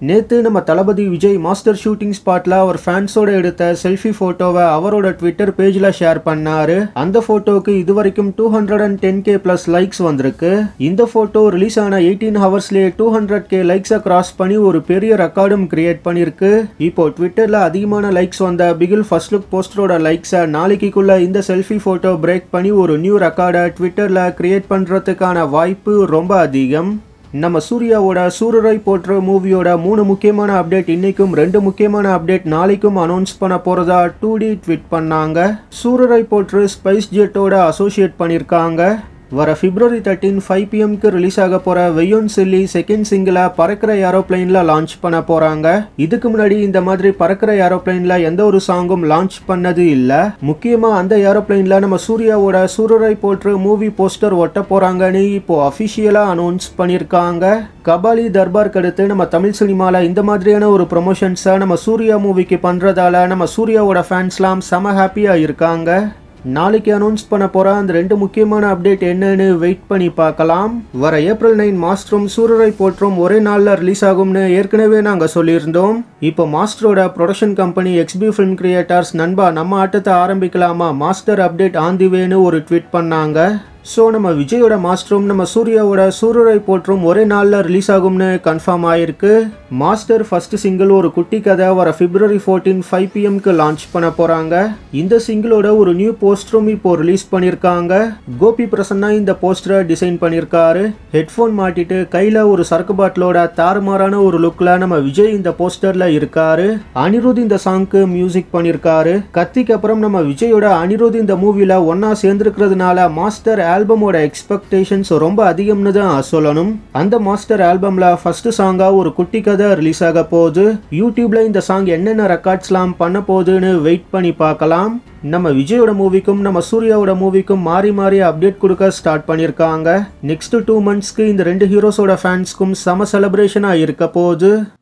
நேத்து நம்ம தளபதி Vijay master shooting ஸ்பாட்ல அவர் ஃபேன்ஸோட எடுத்த செல்ஃபி போட்டோவை அவரோட ட்விட்டர் பேஜ்ல ஷேர் பண்ணாரு அந்த போட்டோக்கு இதுவரைக்கும் two hundred and ten K plus likes வந்திருக்கு இந்த போட்டோ ரிலீஸ் ஆன எயிட்டீன் ஹவர்ஸ்லேயே டூ ஹண்ட்ரட் கே லைக்ஸை கிராஸ் பண்ணி ஒரு பெரிய ரெக்கார்டும் கிரியேட் பண்ணிருக்கு இப்போ ட்விட்டர்ல அதிகமான லைக்ஸ் வந்த பிகில் ஃபர்ஸ்ட் லுக் போஸ்டரோட லைக்ஸை நாளைக்குள்ள இந்த செல்ஃபி போட்டோ பிரேக் பண்ணி ஒரு நியூ ரெக்கார்டை ட்விட்டர்ல கிரியேட் பண்றதுக்கான வாய்ப்பு ரொம்ப அதிகம் நம்ம சூர்யாவோட சூரரை போற்ற மூவியோட மூணு முக்கியமான அப்டேட் இன்னைக்கும் ரெண்டு முக்கியமான அப்டேட் நாளைக்கும் அனௌன்ஸ் பண்ண போறதா டூ டி ட்வீட் பண்ணாங்க சூரரை போற்று ஸ்பைஸ் ஜெட்டோட அசோசியேட் பண்ணியிருக்காங்க வர பிப்ரவரி தேர்ட்டீன் ஃபைவ் பிஎம்க்கு ரிலீஸ் ஆக போற வெய்யோன் சில்லி செகண்ட் சிங்கிளை பறக்கிற ஏரோப்ளைன்ல லான்ச் பண்ண போறாங்க இதுக்கு முன்னாடி இந்த மாதிரி பறக்கிற ஏரோப்ளைன்ல எந்த ஒரு சாங்கும் லான்ச் பண்ணது இல்ல முக்கியமா அந்த ஏரோப்ளைன்ல நம்ம சூர்யாவோட சூரரை போற்று மூவி போஸ்டர் ஒட்ட போறாங்கன்னு இப்போ அபிஷியலா அனௌன்ஸ் பண்ணியிருக்காங்க கபாலி தர்பார்க்கு அடுத்து நம்ம தமிழ் சினிமால இந்த மாதிரியான ஒரு ப்ரொமோஷன்ஸை நம்ம சூர்யா மூவிக்கு பண்றதால நம்ம சூர்யாவோட ஃபேன்ஸ்லாம் செம ஹாப்பியா இருக்காங்க நாளைக்கு அனௌன்ஸ் பண்ண போற அந்த ரெண்டு முக்கியமான அப்டேட் என்னன்னு வெயிட் பண்ணி பார்க்கலாம் வர ஏப்ரல் நைன் மாஸ்டரும் சூரரை போற்றும் ஒரே நாளில் ரிலீஸ் ஆகும்னு ஏற்கனவே நாங்கள் சொல்லியிருந்தோம் இப்போ மாஸ்டரோட production company X B film creators நண்பா நம்ம ஆட்டத்தை ஆரம்பிக்கலாமா மாஸ்டர் அப்டேட் ஆன் தி வேன்னு ஒரு ட்வீட் பண்ணாங்க ஸோ நம்ம விஜயோட மாஸ்டரும் நம்ம சூர்யாவோட சூரரை போற்றும் ஒரே நாளில் ரிலீஸ் ஆகும்னு கன்ஃபார்ம் ஆயிருக்கு மாஸ்டர் ஃபர்ஸ்ட் சிங்கிள் ஒரு குட்டி கதை வர பிப்ரவரி ஃபோர்டீன் ஃபைவ் பிஎம்க்கு லான்ச் பண்ண போகிறாங்க இந்த சிங்கிளோட ஒரு நியூ போஸ்டரும் இப்போ ரிலீஸ் பண்ணியிருக்காங்க கோபி பிரசன்னா இந்த போஸ்டரை டிசைன் பண்ணியிருக்காரு ஹெட்ஃபோன் மாட்டிட்டு கையில் ஒரு சரக்கு பாட்டிலோட தாறுமாறான ஒரு லுக்கில் நம்ம விஜய் இந்த போஸ்டரில் இருக்காரு அனிருத் இந்த சாங்க்கு மியூசிக் பண்ணியிருக்காரு கத்திக்கு அப்புறம் நம்ம விஜயோட அனிருத் இந்த மூவியில் ஒன்றா சேர்ந்துருக்கிறதுனால மாஸ்டர் ஆல்பமோட எக்ஸ்பெக்டேஷன்ஸ் ரொம்ப அதிகம்னு தான் சொல்லணும் அந்த மாஸ்டர் ஆல்பம்ல ஃபர்ஸ்ட் சாங்கா ஒரு குட்டி கதை ரிலீஸ் ஆக போகுது யூடியூப்ல இந்த சாங் என்னென்ன ரெக்கார்ட்ஸ்லாம் பண்ண போகுதுன்னு வெயிட் பண்ணி பார்க்கலாம் நம்ம விஜயோட மூவிக்கும் நம்ம சூர்யாவோட மூவிக்கும் மாறி மாறி அப்டேட் கொடுக்க ஸ்டார்ட் பண்ணியிருக்காங்க நெக்ஸ்ட் டூ மந்த்ஸ்க்கு இந்த ரெண்டு ஹீரோஸோட ஃபேன்ஸ்க்கும் செம செலிப்ரேஷனாக இருக்க போகுது